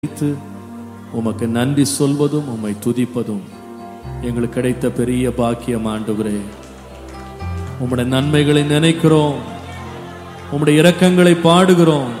வைத்து உமக்கு நன்றி சொல்வதும் உம்மை துதிப்பதும் எங்களுக்கு கிடைத்த பெரிய பாக்கியம் ஆண்டவரே உம்முடைய நன்மைகளை நினைக்கிறோம் உம்முடைய இரக்கங்களை பாடுகிறோம்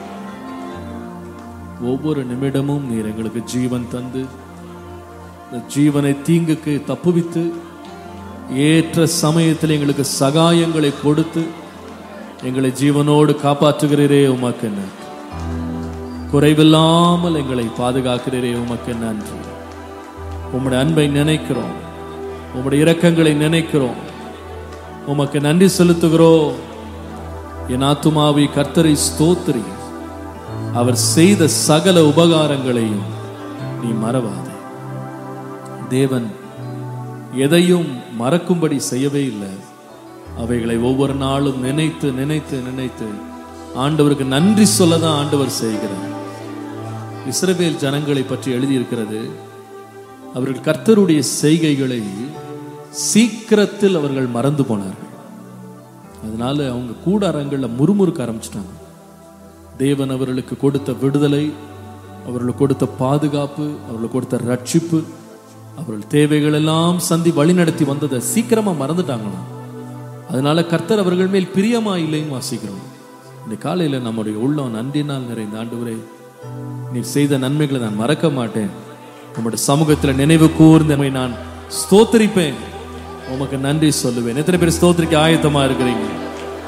ஒவ்வொரு நிமிடமும் நீர் எங்களுக்கு ஜீவன் தந்து இந்த ஜீவனை தீங்குக்கு தப்புவித்து ஏற்ற சமயத்தில் எங்களுக்கு சகாயங்களை கொடுத்து எங்களை ஜீவனோடு காப்பாற்றுகிறீரே உமக்கு நன்றி குறைவில்லாமல் எங்களை பாதுகாக்கிறீரே உமக்கு நன்றி உம்முடைய அன்பை நினைக்கிறோம் உம்முடைய இரக்கங்களை நினைக்கிறோம் உமக்கு நன்றி செலுத்துகிறோம் என் ஆத்துமாவை கர்த்தரை ஸ்தோத்திரி அவர் செய்த சகல உபகாரங்களையும் நீ மறவாதே தேவன் எதையும் மறக்கும்படி செய்யவே இல்லை அவைகளை ஒவ்வொரு நாளும் நினைத்து நினைத்து நினைத்து ஆண்டவருக்கு நன்றி சொல்ல தான் ஆண்டவர் செய்கிறார் இஸ்ரவேல் ஜனங்களை பற்றி எழுதியிருக்கிறது அவர்கள் கர்த்தருடைய செய்கைகளை சீக்கிரத்தில் அவர்கள் மறந்து போனார்கள் அதனால அவங்க கூடாரங்கள்ல முறுமுறுக்க ஆரம்பிச்சிட்டாங்க தேவன் அவர்களுக்கு கொடுத்த விடுதலை அவர்களுக்கு கொடுத்த பாதுகாப்பு அவர்களுக்கு கொடுத்த ரட்சிப்பு அவர்கள் தேவைகள் எல்லாம் சந்தி வழிநடத்தி வந்ததை சீக்கிரமா மறந்துட்டாங்களாம் அதனால கர்த்தர் அவர்கள் மேல் பிரியமா இல்லைன்னு வாசிக்கிறோம் இந்த காலையில நம்முடைய உள்ளம் நன்றினால் நிறைந்த ஆண்டவரே நீர் செய்த நன்மைகளை நான் மறக்க மாட்டேன் உம்முடைய சமூகத்தில் நினைவு கூர்ந்து நம்மை நான் ஸ்தோத்தரிப்பேன் உமக்கு நன்றி சொல்லுவேன் எத்தனை பேர் ஸ்தோத்திரிக்க ஆயத்தமா இருக்கிறீங்க